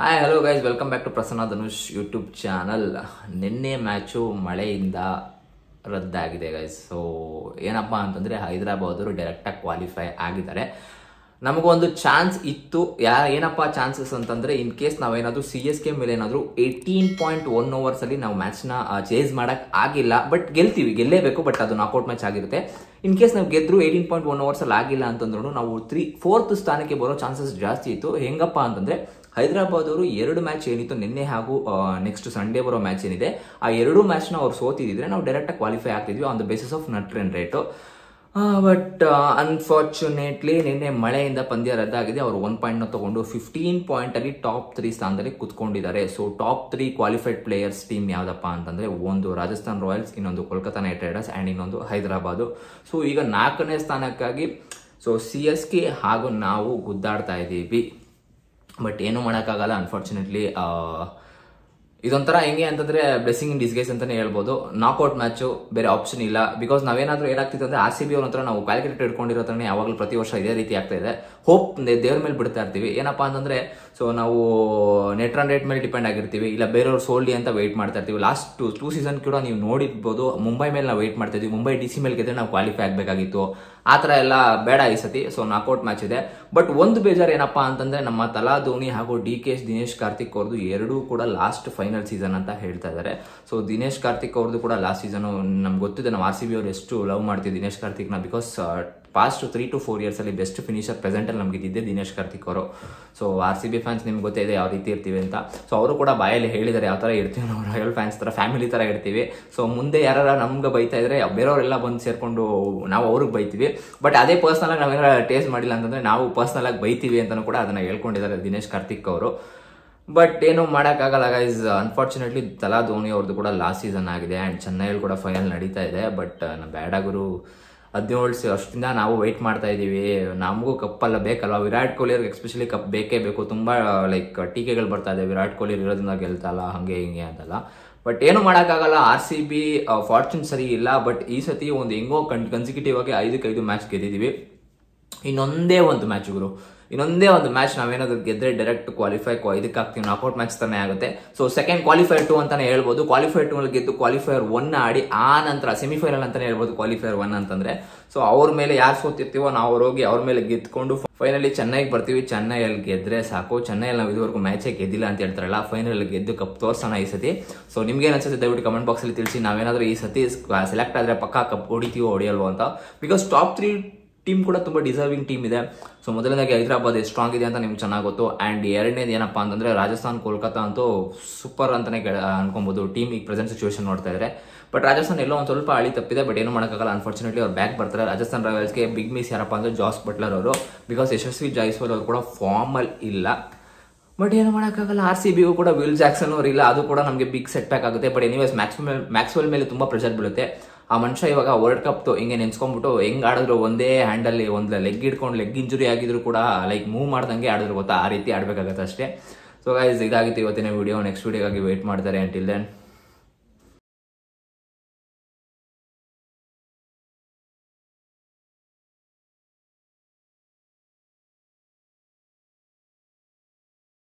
hi hello guys welcome back to Prasanna Dhanush YouTube channel ನಿನ್ನೆ match ಮಳೆಯಿಂದ ರದ್ದಾಗಿದೆ ಗೈಸ್ ಸೊ ಏನಪ್ಪ ಅಂತಂದರೆ ಹೈದರಾಬಾದರು ಡೈರೆಕ್ಟಾಗಿ ಕ್ವಾಲಿಫೈ ಆಗಿದ್ದಾರೆ ನಮಗೊಂದು ಚಾನ್ಸ್ ಇತ್ತು ಯಾ ಏನಪ್ಪ ಚಾನ್ಸಸ್ ಅಂತಂದ್ರೆ ಇನ್ ಕೇಸ್ ನಾವೇನಾದ್ರೂ ಸಿ ಎಸ್ ಕೆ ಮೇಲೆ ಏನಾದರೂ ಏಯ್ಟೀನ್ ಪಾಯಿಂಟ್ ಒನ್ ಓವರ್ಸ್ ಅಲ್ಲಿ ನಾವು ಮ್ಯಾಚ್ನ ಚೇಸ್ ಮಾಡಕ್ ಆಗಿಲ್ಲ ಬಟ್ ಗೆಲ್ತೀವಿ ಗೆಲ್ಲೇಬೇಕು ಬಟ್ ಅದು ನಾಕೌಟ್ ಮ್ಯಾಚ್ ಆಗಿರುತ್ತೆ ಇನ್ ಕೇಸ್ ನಾವು ಗೆದ್ರು ಏಯ್ಟೀನ್ ಪಾಯಿಂಟ್ ಒನ್ ಓವರ್ಸ್ ಅಲ್ಲಿ ಆಗಿಲ್ಲ ಅಂತಂದ್ರೂ ನಾವು ತ್ರೀ ಫೋರ್ತ್ ಸ್ಥಾನಕ್ಕೆ ಬರೋ ಚಾನ್ಸಸ್ ಜಾಸ್ತಿ ಇತ್ತು ಹೆಂಗಪ್ಪ ಅಂತಂದ್ರೆ ಹೈದರಾಬಾದ್ ಅವರು ಎರಡು ಮ್ಯಾಚ್ ಏನಿತ್ತು ನಿನ್ನೆ ಹಾಗೂ ನೆಕ್ಸ್ಟ್ ಸಂಡೇ ಬರೋ ಮ್ಯಾಚ್ ಏನಿದೆ ಆ ಎರಡು ಮ್ಯಾಚ್ನ ಅವ್ರು ಸೋತಿದ್ರೆ ನಾವು ಡೈರೆಕ್ಟಾಗಿ ಕ್ವಾಲಿಫೈ ಆಗ್ತಿದ್ವಿ on the basis of net run rate but unfortunately ನಿನ್ನೆ ಮಳೆಯಿಂದ ಪಂದ್ಯ ರದ್ದಾಗಿದೆ ಅವರು ಒನ್ ಪಾಯಿಂಟ್ನ ತಗೊಂಡು ಫಿಫ್ಟೀನ್ ಪಾಯಿಂಟಲ್ಲಿ ಟಾಪ್ ತ್ರೀ ಸ್ಥಾನದಲ್ಲಿ ಕುತ್ಕೊಂಡಿದ್ದಾರೆ so top three qualified players team ಯಾವುದಪ್ಪ ಅಂತಂದ್ರೆ ಒಂದು ರಾಜಸ್ಥಾನ್ ರಾಯಲ್ಸ್ ಇನ್ನೊಂದು ಕೋಲ್ಕತಾ ನೈಟ್ ರೈಡರ್ಸ್ ಆ್ಯಂಡ್ ಇನ್ನೊಂದು ಹೈದರಾಬಾದು ಸೊ ಈಗ ನಾಲ್ಕನೇ ಸ್ಥಾನಕ್ಕಾಗಿ ಸೊ ಸಿ ಎಸ್ ಕೆ ಹಾಗೂ ನಾವು ಗುದ್ದಾಡ್ತಾ ಇದ್ದೀವಿ ಬಟ್ ಏನು ಮಾಡೋಕ್ಕಾಗಲ್ಲ ಅನ್ಫಾರ್ಚುನೇಟ್ಲಿ ಇದೊಂಥರ ಹೆಂಗೆ ಅಂತಂದ್ರೆ ಬ್ಲೆಸ್ಸಿಂಗ್ ಇನ್ ಡಿಸ್ಗೈಸ್ ಅಂತಾನೆ ಹೇಳ್ಬೋದು ನಾಕ್ಔಟ್ ಮ್ಯಾಚು ಬೇರೆ ಆಪ್ಷನ್ ಇಲ್ಲ ಬಿಕಾಸ್ ನಾವೇನಾದ್ರೂ ಏನಾಗ್ತಿತ್ತು ಅಂದ್ರೆ ಆರ್ ಸಿ ಬಿ ಅವ್ರ ಹತ್ರ ನಾವು ಕ್ಯಾಲ್ಕುಲೇಟರ್ ಇಟ್ಕೊಂಡಿರೋ ಥರನೇ ಯಾವಾಗಲೂ ಪ್ರತಿ ವರ್ಷ ಇದೇ ರೀತಿ ಆಗ್ತಾ ಇದೆ ಹೋಪ್ ದೇವ್ರ ಮೇಲೆ ಬಿಡ್ತಾ ಇರ್ತೀವಿ ಏನಪ್ಪಾ ಅಂತಂದ್ರೆ ಸೊ ನಾವು ನೆಟ್ ರನ್ ರೇಟ್ ಮೇಲೆ ಡಿಪೆಂಡ್ ಆಗಿರ್ತೀವಿ ಇಲ್ಲ ಬೇರೆಯವ್ರು ಸೋಲ್ಡಿ ಅಂತ ವೆಯ್ಟ್ ಮಾಡ್ತಾ ಇರ್ತೀವಿ ಲಾಸ್ಟ್ ಟು ಟೂ ಸೀಸನ್ ಕೂಡ ನೀವು ನೋಡಿರ್ಬೋದು ಮುಂಬೈ ಮೇಲೆ ನಾವು ವೆಯ್ಟ್ ಮಾಡ್ತಾ ಇದ್ವಿ ಮುಂಬೈ ಡಿ ಸಿ ಮೇಲೆ ಗೆದ್ರೆ ನಾವು ಕ್ವಾಲಿಫೈ ಆಗಬೇಕಾಗಿತ್ತು ಆ ಥರ ಎಲ್ಲ ಬೇಡ ಈ ಸತಿ ಸೊ ನಾಕೌಟ್ ಮ್ಯಾಚ್ ಇದೆ ಬಟ್ ಒಂದು ಬೇಜಾರು ಏನಪ್ಪಾ ಅಂತಂದ್ರೆ ನಮ್ಮ ತಲಾ ಧೋನಿ ಹಾಗೂ D K S Dinesh Karthik ಅವ್ರದ್ದು ಎರಡೂ ಕೂಡ ಲಾಸ್ಟ್ ಫೈನಲ್ ಸೀಸನ್ ಅಂತ ಹೇಳ್ತಾ ಇದ್ದಾರೆ ಸೊ ದಿನೇಶ್ ಕಾರ್ತಿಕ್ ಅವ್ರದ್ದು ಕೂಡ ಲಾಸ್ಟ್ ಸೀಸನ್ ನಮ್ಗೆ ಗೊತ್ತಿದೆ ನಾವು ಆರ್ ಸಿ ಬಿ ಅವ್ರು ಎಷ್ಟು ಲವ್ ಮಾಡ್ತೀವಿ ದಿನೇಶ್ ಕಾರ್ತಿಕ್ನ because past three to four years ಅಲ್ಲಿ ಬೆಸ್ಟ್ ಫಿನಿಷರ್ ಪ್ರೆಸೆಂಟ್ ಅಲ್ಲಿ ನಮ್ಗೆ ಇದ್ದಿದ್ದೆ ದಿನೇಶ್ ಕಾರ್ತಿಕ್ ಅವರು so R C B fans ನಿಮ್ಗೆ ಗೊತ್ತೇ ಇದೆ ಯಾವ ರೀತಿ ಇರ್ತೀವಿ ಅಂತ ಸೊ ಅವರು ಕೂಡ ಬಾಯಲ್ಲಿ ಹೇಳಿದ್ದಾರೆ ಯಾವ ಥರ ಇರ್ತೀವಿ ನಾವು ರಾಯಲ್ ಫ್ಯಾನ್ಸ್ ಥರ ಫ್ಯಾಮಿಲಿ ಥರ ಇರ್ತೀವಿ ಸೊ ಮುಂದೆ ಯಾರು ನಮ್ಗೆ ಬೈತಾ ಇದ್ರೆ ಬೇರೆಯವರೆಲ್ಲ ಬಂದು ಸೇರ್ಕೊಂಡು ನಾವು ಅವ್ರಿಗೆ ಬೈತೀವಿ ಬಟ್ ಅದೇ ಪರ್ಸ್ನಲ್ ಆಗಿ ನಾವೇನಾರ ಟೇಸ್ಟ್ ಮಾಡಿಲ್ಲ ಅಂತಂದ್ರೆ ನಾವು ಪರ್ಸ್ನಲ್ ಆಗಿ ಬೈತೀವಿ ಅಂತಲೂ ಕೂಡ ಅದನ್ನ ಹೇಳ್ಕೊಂಡಿದ್ದಾರೆ ದಿನೇಶ್ ಕಾರ್ತಿಕ್ ಅವರು ಬಟ್ ಏನು ಮಾಡೋಕ್ಕಾಗಲ್ಲ ಗೈಸ್ ಅನ್ಫಾರ್ಚುನೇಟ್ಲಿ ತಲಾ ಧೋನಿ ಅವ್ರದ್ದು ಕೂಡ ಲಾಸ್ಟ್ ಸೀಸನ್ ಆಗಿದೆ ಆ್ಯಂಡ್ ಚೆನ್ನೈಯಲ್ಲಿ ಕೂಡ ಫೈನಲ್ ನಡೀತಾ ಇದೆ ಬಟ್ ನಮ್ಮ ಬ್ಯಾಡಾಗರು ಹದಿನೇಳು ವರ್ಷದಿಂದ ನಾವು ವೆಯ್ಟ್ ಮಾಡ್ತಾ ಇದ್ದೀವಿ ನಮಗೂ ಕಪ್ಪಲ್ಲ ಬೇಕಲ್ವ ವಿರಾಟ್ ಕೊಹ್ಲಿ ಅವ್ರಿಗೆ ಎಸ್ಪೆಷಲಿ ಕಪ್ ಬೇಕೇ ಬೇಕು ತುಂಬ ಲೈಕ್ ಟೀಕೆಗಳು ಬರ್ತಾ ಇದೆ ವಿರಾಟ್ ಕೊಹ್ಲಿ ಇರೋದ್ರಿಂದ ಗೆಲ್ತಲ್ಲ ಹಾಗೆ ಹಿಂಗೆ ಅಂತಲ್ಲ ಬಟ್ ಏನು ಮಾಡೋಕ್ಕಾಗಲ್ಲ ಆರ್ ಸಿ ಬಿ ಫಾರ್ಚೂನ್ ಸರಿ ಇಲ್ಲ ಬಟ್ ಈ ಸತಿ ಒಂದು ಹೆಂಗೋ ಕನ್ ಕನ್ಸಿಕ್ಯೂಟಿವ್ ಆಗಿ ಐದಕ್ಕೆ ಐದು ಮ್ಯಾಚ್ ಗೆದ್ದಿದ್ದೀವಿ ಇನ್ನೊಂದೇ ಒಂದು ಮ್ಯಾಚ್ ಗುರು ಇನ್ನೊಂದೇ ಒಂದು ಮ್ಯಾಚ್ ನಾವೇನಾದ್ರು ಗೆದ್ರೆ ಡೈರೆಕ್ಟ್ ಕ್ವಾಲಿಫೈ ಇದಕ್ಕೆ ಆಗ್ತೀವಿ ನಾಕೌಟ್ ಮ್ಯಾಚ್ ತಾನೇ ಆಗುತ್ತೆ ಸೊ ಸೆಕೆಂಡ್ ಕ್ವಾಲಿಫೈರ್ ಟು ಅಂತಾನೆ ಹೇಳ್ಬೋದು ಕ್ವಾಲಿಫೈರ್ ಟು ಅಲ್ಲಿ ಗೆದ್ದು ಕ್ವಾಲಿಫೈರ್ ಒನ್ ಆಡಿ ಆ ನಂತರ ಸೆಮಿಫೈನಲ್ ಅಂತಾನೆ ಹೇಳ್ಬೋದು ಕ್ವಾಲಿಫೈರ್ ಒನ್ ಅಂತಂದ್ರೆ ಸೊ ಅವ್ರ ಮೇಲೆ ಯಾರು ಸೋತಿರ್ತೀವೋ ನಾವು ಅವ್ರು ಹೋಗಿ ಅವ್ರ ಮೇಲೆ ಗೆದ್ಕೊಂಡು ಫೈನಲಿ ಚೆನ್ನೈಗೆ ಬರ್ತೀವಿ ಚೆನ್ನೈಯಲ್ಲಿ ಗೆದ್ರೆ ಸಾಕು ಚೆನ್ನೈಯಲ್ಲಿ ನಾವು ಇದುವರೆಗೂ ಮ್ಯಾಚೇ ಗೆದ್ದಿಲ್ಲ ಅಂತ ಹೇಳ್ತಾರಲ್ಲ ಫೈನಲ್ ಗೆದ್ದು ಕಪ್ ತೋರ್ಸೋಣ ಈ ಸತಿ ಸೊ ನಿಮ್ಗೆ ಅನ್ಸುತ್ತೆ ದಯವಿಟ್ಟು ಕಮೆಂಟ್ ಬಾಕ್ಸ್ ಅಲ್ಲಿ ತಿಳಿಸಿ ನಾವೇನಾದ್ರೂ ಈ ಸತಿ ಸೆಲೆಕ್ಟ್ ಆದ್ರೆ ಪಕ್ಕಾ ಕಪ್ ಹೊಡಿತೀವೋ ಹೊಡಿಯಲ್ವೋ ಅಂತ ಬಿಕಾಸ್ ಟಾಪ್ ತ್ರೀ ಟೀಮ್ ಕೂಡ ತುಂಬ ಡಿಸರ್ವಿಂಗ್ ಟೀಮ್ ಇದೆ ಸೊ ಮೊದಲನೇದಾಗಿ ಹೈದರಾಬಾದ್ ಎಷ್ಟು ಸ್ಟ್ರಾಂಗ್ ಇದೆ ಅಂತ ನಿಮ್ಗೆ ಚೆನ್ನಾಗಿ ಗೊತ್ತು ಆ್ಯಂಡ್ ಎರಡನೇದು ಏನಪ್ಪ ಅಂತಂದ್ರೆ ರಾಜಸ್ಥಾನ್ ಕೋಲ್ಕತಾ ಅಂತೂ ಸೂಪರ್ ಅಂತಾನೆ ಅನ್ಕೊಬೋದು ಟೀಮ್ ಈಗ ಪ್ರೆಸೆಂಟ್ ಸಿಚುವೇಶನ್ ನೋಡ್ತಾ ಇದ್ದಾರೆ ಬಟ್ ರಾಜಸ್ಥಾನ್ ಎಲ್ಲೋ ಒಂದು ಸ್ವಲ್ಪ ಹಳಿ ತಪ್ಪಿದೆ ಬಟ್ ಏನು ಮಾಡೋಕ್ಕಾಗಲ್ಲ ಅನ್ಫಾರ್ಚುನೇಟ್ಲಿ ಅವ್ರು ಬ್ಯಾಕ್ ಬರ್ತಾರೆ ರಾಜಸ್ಥಾನ್ ರಾಯಲ್ಸ್ಗೆ ಬಿಗ್ ಮಿಸ್ ಯಾರಪ್ಪ ಅಂದ್ರೆ ಜಾಸ್ ಬಟ್ಲರ್ ಅವರು ಬಿಕಾಸ್ ಯಶಸ್ವಿ ಜಾಯ್ಸ್ವಾಲ್ ಅವರು ಕೂಡ ಫಾರ್ಮಲ್ ಇಲ್ಲ ಬಟ್ ಏನು ಮಾಡೋಕ್ಕಾಗಲ್ಲ ಆರ್ ಸಿ ಬಿಗೂ ಕೂಡ ವಿಲ್ ಜಾಕ್ಸನ್ ಅವ್ರು ಇಲ್ಲ ಅದು ಕೂಡ ನಮಗೆ ಬಿಗ್ ಸೆಟ್ ಬ್ಯಾಕ್ ಆಗುತ್ತೆ ಬಟ್ ಎನಿವೇಸ್ ಮ್ಯಾಕ್ಸ್ವೆಲ್ ಮ್ಯಾಕ್ಸ್ವೆಲ್ ಮೇಲೆ ತುಂಬ ಪ್ರೆಷರ್ ಬೀಳುತ್ತೆ ಆ ಮನುಷ್ಯ ಇವಾಗ ವರ್ಲ್ಡ್ ಕಪ್ ಹಿಂಗೆ ನೆನ್ಸ್ಕೊಂಡ್ಬಿಟ್ಟು ಹೆಂಗ್ ಆಡಿದ್ರು ಒಂದೇ ಹ್ಯಾಂಡಲ್ಲಿ ಒಂದು ಲೆಗ್ ಇಟ್ಕೊಂಡು ಲೆಗ್ ಇಂಜುರಿ ಆಗಿದ್ರು ಕೂಡ ಲೈಕ್ ಮೂವ್ ಮಾಡ್ದಂಗೆ ಆಡಿದ್ರು ಗೊತ್ತಾ ಆ ರೀತಿ ಆಡ್ಬೇಕಾಗತ್ತೆ ಅಷ್ಟೇ ಸೊ ಗೈಸ್ ಇದಾಗಿತ್ತು ಇವತ್ತಿನ ವಿಡಿಯೋ ನೆಕ್ಸ್ಟ್ ವಿಡಿಯೋಗಾಗಿ ವೆಯ್ಟ್ ಮಾಡ್ತಾರೆ ಅಂಟಿಲ್ ದೆನ್